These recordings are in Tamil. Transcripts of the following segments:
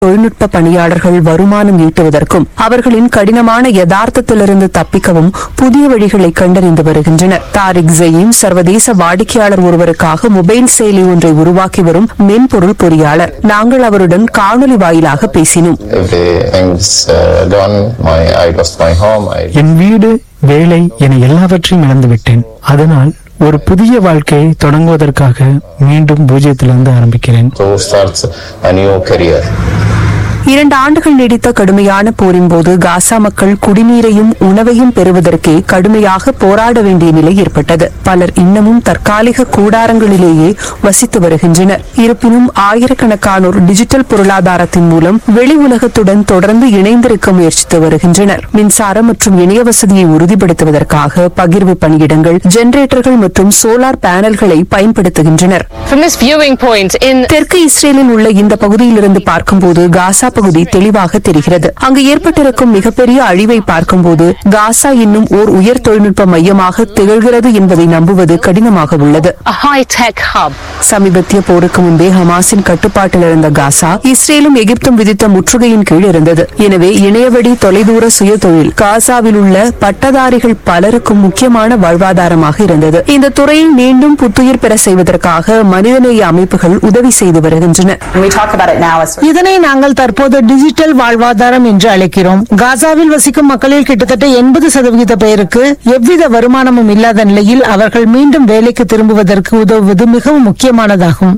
தொழில்நுட்ப பணியாளர்கள் வருமானம் ஈட்டுவதற்கும் அவர்களின் கடினமான யதார்த்தத்திலிருந்து தப்பிக்கவும் புதிய வழிகளை கண்டறிந்து வருகின்றனர் தாரிக் ஜயீம் சர்வதேச வாடிக்கையாளர் ஒருவருக்காக மொபைல் செயலி ஒன்றை உருவாக்கி வரும் மென்பொருள் பொறியாளர் நாங்கள் அவருடன் காணொலி வாயிலாக பேசினோம் Everything's uh, gone. My I lost my home. I என் வீடு வேலை என எல்லாவற்றையும் இழந்துவிட்டேன் அதனால் ஒரு புதிய வாழ்க்கையை தொடங்குவதற்காக மீண்டும் பூஜ்ஜியத்திலிருந்து ஆரம்பிக்கிறேன் to start a new career. இரண்டு ஆண்டுகள் நீடித்த கடுமையான போரின் போது காசா மக்கள் குடிநீரையும் உணவையும் பெறுவதற்கே கடுமையாக போராட வேண்டிய நிலை ஏற்பட்டது பலர் இன்னமும் தற்காலிக கூடாரங்களிலேயே வசித்து வருகின்றனர் இருப்பினும் ஆயிரக்கணக்கானோர் டிஜிட்டல் பொருளாதாரத்தின் மூலம் வெளி உலகத்துடன் தொடர்ந்து இணைந்திருக்க முயற்சித்து வருகின்றனர் மின்சாரம் மற்றும் இணைய வசதியை உறுதிப்படுத்துவதற்காக பகிர்வு பணியிடங்கள் ஜெனரேட்டர்கள் மற்றும் சோலார் பேனல்களை பயன்படுத்துகின்றனர் From this viewing point in தெற்கு இஸ்ரேலில் உள்ள இந்த பகுதியிலிருந்து பார்க்கும்போது காசா பகுதி தெளிவாக தெரிகிறது அங்கு ஏற்பட்டிருக்கும் மிகப்பெரிய அழிவை பார்க்கும்போது காசா இன்னும் ஓர் உயர் தொழில்நுட்ப மையமாக திகழ்கிறது என்பதை நம்புவது கடினமாக உள்ளது a high-tech hub, சமீபத்திய போருக்கு முன்பே ஹமாஸின் கட்டுப்பாட்டில் இருந்த காசா இஸ்ரேலும் எகிப்தும் விதித்த முற்றுகையின் கீழ் இருந்தது எனவே இணையவழி தொலைதூர சுயதொழில் காசாவில் உள்ள பட்டதாரிகள் பலருக்கும் முக்கியமான வாழ்வாதாரமாக இருந்தது இந்த துறையை மீண்டும் புத்துயிர் பெற செய்வதற்காக மனிதநேய அமைப்புகள் உதவி செய்து வருகின்றன We talk about it now as இதனை நாங்கள் தற்போது டிஜிட்டல் வாழ்வாதாரம் என்று அழைக்கிறோம் காசாவில் வசிக்கும் மக்களில் கிட்டத்தட்ட எண்பது சதவிகித பேருக்கு எவ்வித வருமானமும் இல்லாத நிலையில் அவர்கள் மீண்டும் வேலைக்கு திரும்புவதற்கு உதவுவது மிகவும் முக்கியமானதாகும்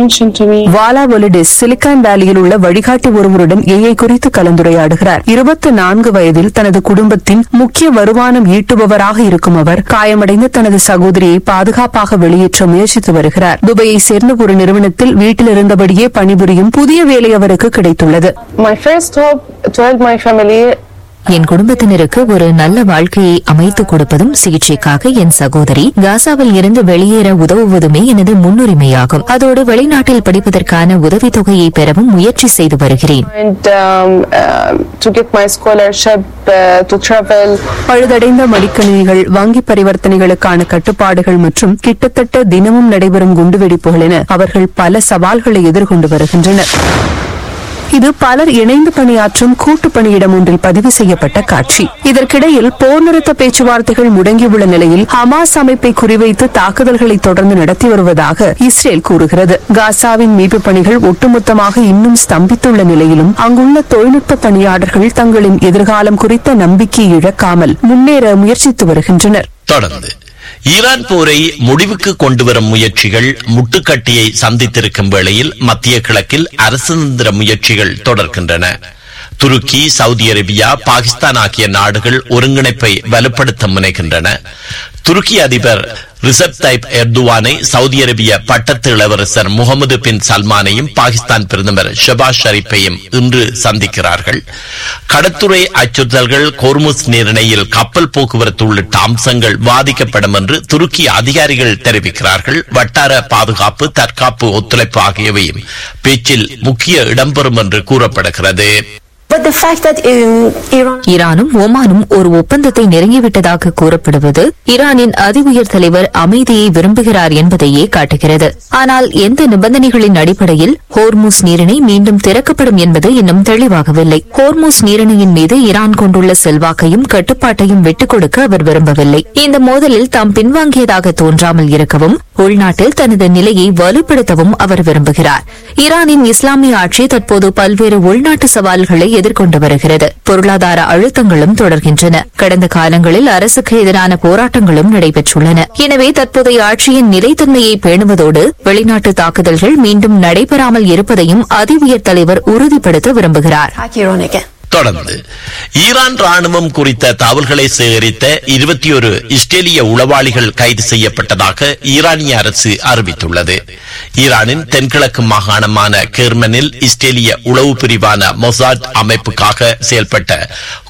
வாலா ஒலிடிஸ் சிலிகான் வேலியில் உள்ள வழிகாட்டி ஒருவருடன் ஏஐ குறித்து கலந்துரையாடுகிறார் இருபத்தி நான்கு வயதில் தனது குடும்பத்தின் முக்கிய வருமானம் ஈட்டுபவராக இருக்கும் அவர் காயமடைந்த தனது சகோதரியை பாதுகாப்பாக வெளியேற்ற முயற்சித்து வருகிறார் துபாயை சேர்ந்த ஒரு நிறுவனத்தில் வீட்டில் இருந்தபடியே பணிபுரியும் புதிய வேலை அவருக்கு கிடைத்துள்ளது My first hope to help my family என் குடும்பத்தினருக்கு ஒரு நல்ல வாழ்க்கையை அமைத்துக் கொடுப்பதும் சிகிச்சைக்காக என் சகோதரி காசாவில் இருந்து வெளியேற உதவுவதுமே எனது முன்னுரிமையாகும் அதோடு வெளிநாட்டில் படிப்பதற்கான உதவித்தொகையை பெறவும் முயற்சி செய்து வருகிறேன் and um, uh, to get my scholarship uh, to travel. பழுதடைந்த மடிக்கணினிகள் வங்கி பரிவர்த்தனைகளுக்கான கட்டுப்பாடுகள் மற்றும் கிட்டத்தட்ட தினமும் நடைபெறும் குண்டுவெடிப்புகள் என அவர்கள் பல சவால்களை எதிர்கொண்டு வருகின்றனர் இது பலர் இணைந்து பணியாற்றும் கூட்டு பணியிடம் ஒன்றில் பதிவு செய்யப்பட்ட காட்சி இதற்கிடையில் போர் நிறுத்த பேச்சுவார்த்தைகள் முடங்கியுள்ள நிலையில் ஹமாஸ் அமைப்பை குறிவைத்து தாக்குதல்களை தொடர்ந்து நடத்தி வருவதாக இஸ்ரேல் கூறுகிறது காசாவின் மீட்பு பணிகள் ஒட்டுமொத்தமாக இன்னும் ஸ்தம்பித்துள்ள நிலையிலும் அங்குள்ள தொழில்நுட்ப பணியாளர்கள் தங்களின் எதிர்காலம் குறித்த நம்பிக்கையை இழக்காமல் முன்னேற முயற்சித்து வருகின்றனர் தொடர்ந்து ஈரான் போரை முடிவுக்கு கொண்டு வரும் முயற்சிகள் முட்டுக்கட்டியை சந்தித்திருக்கும் வேளையில் மத்திய கிழக்கில் அரசுந்திர முயற்சிகள் தொடர்கின்றன துருக்கி சவுதி அரேபியா பாகிஸ்தான் ஆகிய நாடுகள் ஒருங்கிணைப்பை வலுப்படுத்த முனைகின்றன துருக்கி அதிபர் ரிசப் தைப் எர்துவானை சவுதி அரேபிய பட்டத்து இளவரசர் முகமது பின் சல்மானையும் பாகிஸ்தான் பிரதமர் ஷபாஸ் ஷரீப்பையும் இன்று சந்திக்கிறார்கள் கடத்துறை அச்சுறுத்தல்கள் கோர்முஸ் நீரிணையில் கப்பல் போக்குவரத்து உள்ளிட்ட அம்சங்கள் வாதிக்கப்படும் என்று துருக்கி அதிகாரிகள் தெரிவிக்கிறார்கள் வட்டார பாதுகாப்பு தற்காப்பு ஒத்துழைப்பு ஆகியவையும் பேச்சில் முக்கிய இடம்பெறும் என்று கூறப்படுகிறது But the fact that um, Iran ஈரானும் ஒமானும் ஒரு ஒப்பந்தத்தை நெருங்கிவிட்டதாக கூறப்படுவது ஈரானின் அதி உயர் தலைவர் அமைதியை விரும்புகிறார் என்பதையே காட்டுகிறது ஆனால் எந்த நிபந்தனைகளின் அடிப்படையில் ஹோர்மூஸ் நீரிணை மீண்டும் திறக்கப்படும் என்பது இன்னும் தெளிவாகவில்லை ஹோர்மூஸ் நீரிணையின் மீது ஈரான் கொண்டுள்ள செல்வாக்கையும் கட்டுப்பாட்டையும் விட்டுக் கொடுக்க அவர் விரும்பவில்லை இந்த மோதலில் தாம் பின்வாங்கியதாக தோன்றாமல் இருக்கவும் உள்நாட்டில் தனது நிலையை வலுப்படுத்தவும் அவர் விரும்புகிறார் ஈரானின் இஸ்லாமிய ஆட்சி தற்போது பல்வேறு உள்நாட்டு சவால்களை எதிர்கொண்டு வருகிறது பொருளாதார அழுத்தங்களும் தொடர்கின்றன கடந்த காலங்களில் அரசுக்கு எதிரான போராட்டங்களும் நடைபெற்றுள்ளன எனவே தற்போதைய ஆட்சியின் நிலைத்தன்மையை பேணுவதோடு வெளிநாட்டு தாக்குதல்கள் மீண்டும் நடைபெறாமல் இருப்பதையும் அதி உயர் தலைவர் உறுதிப்படுத்த விரும்புகிறார் attack Iran again. தொடர்ந்து ஈரான் ராணுவம் குறித்த தகவல்களை சேகரித்த இருபத்தி ஒரு இஸ்ரேலிய உளவாளிகள் கைது செய்யப்பட்டதாக ஈரானிய அரசு அறிவித்துள்ளது ஈரானின் தென்கிழக்கு மாகாணமான கெர்மனில் இஸ்ரேலிய உளவு பிரிவான மொசாட் அமைப்புக்காக செயல்பட்ட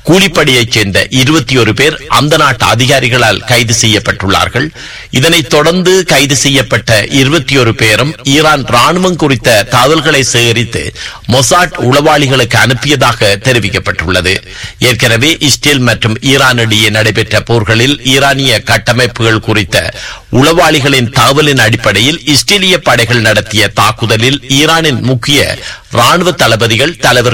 கூலிப்படையைச் சேர்ந்த இருபத்தி ஒரு பேர் அந்த நாட்டு அதிகாரிகளால் கைது செய்யப்பட்டுள்ளார்கள் இதனைத் தொடர்ந்து கைது செய்யப்பட்ட இருபத்தி ஒரு பேரும் ஈரான் ராணுவம் குறித்த தகவல்களை சேகரித்து மொசாட் உளவாளிகளுக்கு அனுப்பியதாக தெரிவிக்கப்பட்டுள்ளது ஏற்கனவே இஸ்ரேல் மற்றும் ஈரான் இடையே நடைபெற்ற போர்களில் ஈரானிய கட்டமைப்புகள் குறித்த உளவாளிகளின் தகவலின் அடிப்படையில் இஸ்ரேலிய படைகள் நடத்திய தாக்குதலில் ஈரானின் முக்கிய ராணுவ தளபதிகள் தலைவர்